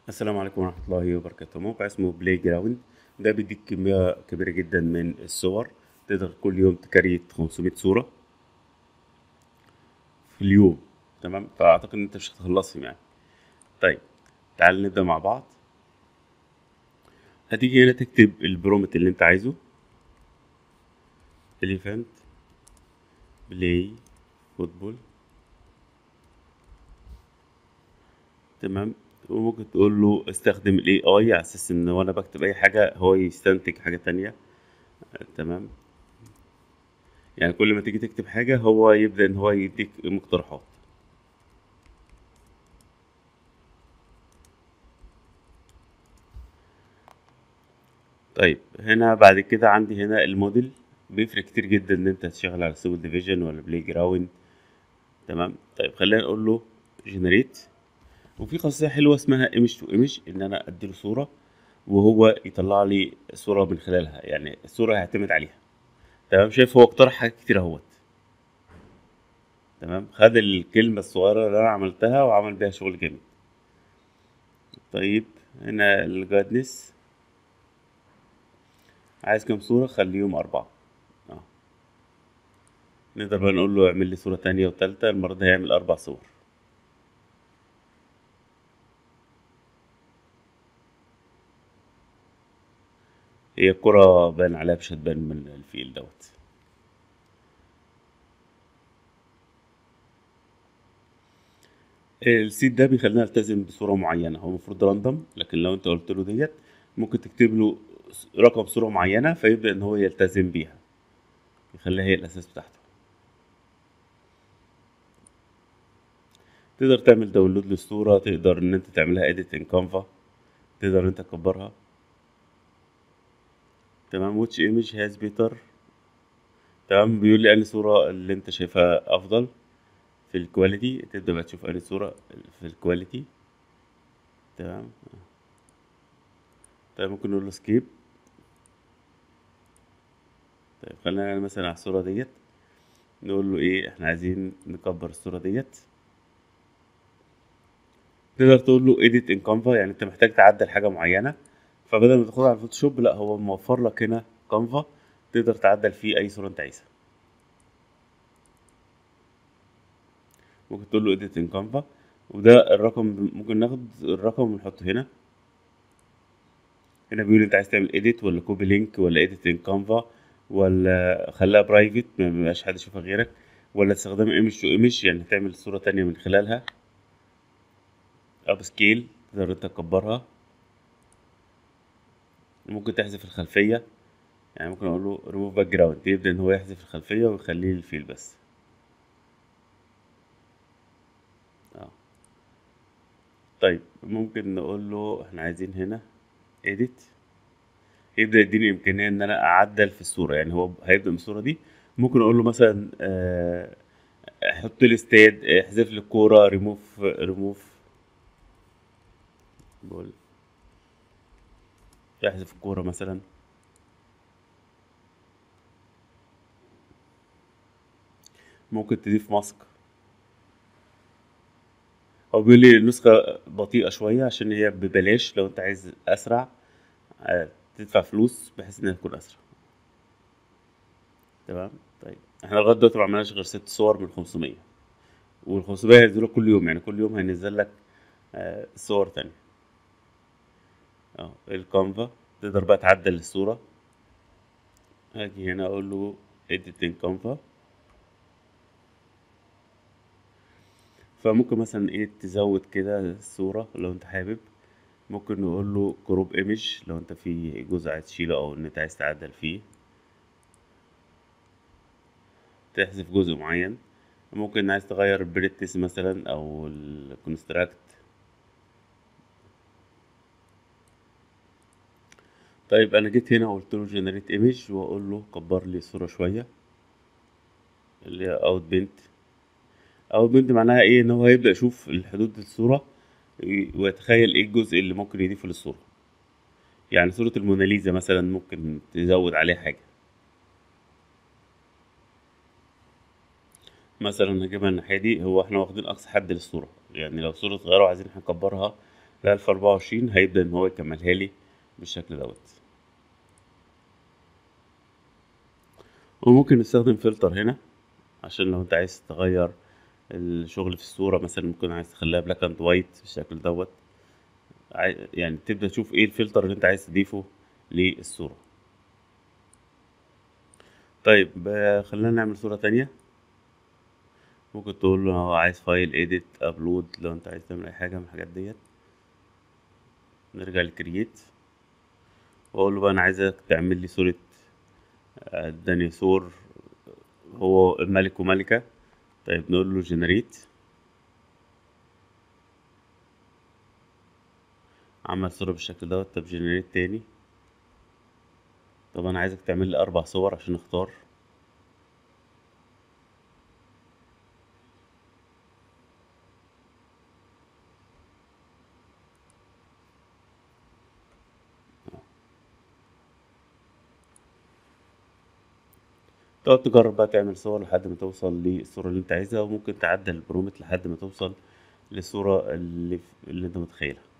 السلام عليكم ورحمة الله وبركاته موقع اسمه بلاي جراوند ده بيديك كمية كبيرة جدا من الصور تقدر كل يوم تكريت 500 صورة في اليوم تمام فأعتقد إن أنت مش هتخلصهم يعني طيب تعال نبدأ مع بعض هتيجي هنا تكتب البرومت اللي أنت عايزه اليفنت بلاي فوتبول تمام وممكن تقول له استخدم الاي اي على اساس ان وانا بكتب اي حاجه هو يستنتج حاجه تانية آه، تمام يعني كل ما تيجي تكتب حاجه هو يبدا ان هو يديك مقترحات طيب هنا بعد كده عندي هنا الموديل بيفرق كتير جدا ان انت تشتغل على سيفل ديفيجن ولا بلاي جراوند تمام طيب خلينا نقول له جنريت وفي خاصية حلوة اسمها ايمج تو ايمج ان انا اديله صورة وهو يطلع لي صورة من خلالها يعني الصورة هيعتمد عليها تمام شايف هو اقترح حاجات كتير اهوت تمام خد الكلمة الصغيرة اللي انا عملتها وعمل بيها شغل جامد طيب هنا الجادنس عايز كام صورة خليهم أربعة اه نقدر بقى نقول له اعمل لي صورة تانية وتالتة المرة دي هيعمل أربع صور هي الكرة باين عليها مش هتبان من الفيل دوت السيت ده بيخلينا نلتزم بصورة معينة هو المفروض راندوم لكن لو انت قلت له ديت ممكن تكتب له رقم صورة معينة فيبدأ ان هو يلتزم بيها يخليها هي الأساس بتاعته تقدر تعمل داونلود للصورة تقدر ان انت تعملها edit in canva تقدر ان انت تكبرها تمام which image has better تمام بيقول لي انهي صورة اللي انت شايفها افضل في الكواليتي تبدأ بقى تشوف انهي صورة في الكواليتي تمام طيب ممكن نقول له سكيب طيب خلينا مثلا على الصورة ديت نقول له ايه احنا عايزين نكبر الصورة ديت تقدر تقول له edit in canva يعني انت محتاج تعدل حاجة معينة فبدل ما تاخدها على الفوتوشوب لا هو موفر لك هنا كانفا تقدر تعدل فيه اي صورة انت عايزها ممكن تقول له edit in canva وده الرقم ممكن ناخد الرقم ونحطه هنا هنا بيقول انت عايز تعمل edit ولا كوبي لينك ولا edit in canva ولا خليها برايفت ما يبقاش حد يشوفها غيرك ولا تستخدم ايمج تو ايمج يعني تعمل صورة تانية من خلالها اب سكيل تقدر انت تكبرها ممكن تحذف الخلفية يعني ممكن اقول له ريموف باك جراوند يبدأ ان هو يحذف الخلفية ويخليه الفيل بس اه طيب ممكن نقول له احنا عايزين هنا edit يبدأ يديني إمكانية إن أنا أعدل في الصورة يعني هو هيبدأ من الصورة دي ممكن أقول له مثلا آه، حط لي استاد احذف لي الكورة ريموف ريموف بقول احذف الكورة مثلا ممكن تضيف ماسك هو بيقول لي النسخة بطيئة شوية عشان هي ببلاش لو انت عايز أسرع آه، تدفع فلوس بحيث انها تكون أسرع تمام طيب احنا لغاية دلوقتي معملناش غير ست صور من خمسمية والخمسمية هينزلوا كل يوم يعني كل يوم هينزل لك آه، صور تانية اه الكانفا تقدر بقى تعدل الصورة هاجي هنا اقول له edit in canva فممكن مثلا ايه تزود كده الصورة لو انت حابب ممكن نقول له كروب ايمج لو انت في جزء عايز تشيله او ان انت عايز تعدل فيه تحذف جزء معين ممكن عايز تغير البريتس مثلا او الكونستراكت طيب انا جيت هنا وقلت له جنريت ايمج واقول له كبر لي الصورة شوية اللي هي اوت بنت اوت بنت معناها ايه ان هو هيبدأ يشوف الحدود الصورة ويتخيل ايه الجزء اللي ممكن يضيفه للصورة يعني صورة الموناليزا مثلا ممكن تزود عليها حاجة مثلا هجيبها الناحية دي هو احنا واخدين أقصى حد للصورة يعني لو صورة صغيرة وعايزين احنا نكبرها ل 1024 هيبدأ ان هو يكملها لي بالشكل دوت وممكن نستخدم فلتر هنا عشان لو انت عايز تغير الشغل في الصورة مثلا ممكن عايز تخليها بلاك اند وايت بالشكل دوت عاي- يعني تبدأ تشوف ايه الفلتر اللي انت عايز تضيفه للصورة طيب آه، خلينا نعمل صورة تانية ممكن تقول له عايز فايل اديت ابلود لو انت عايز تعمل اي حاجة من الحاجات ديت نرجع لكرييت واقول له بقى انا عايزك تعمل لي صورة آه، ديناصور هو ملك وملكة طيب نقول له جنريت عمل صورة بالشكل دوت طب جنريت تاني طب انا عايزك تعمل لي اربع صور عشان اختار تقعد تجرب بقى تعمل صور لحد ما توصل للصورة اللي انت عايزها وممكن تعدل البرومت لحد ما توصل للصورة اللي, اللي انت متخيلها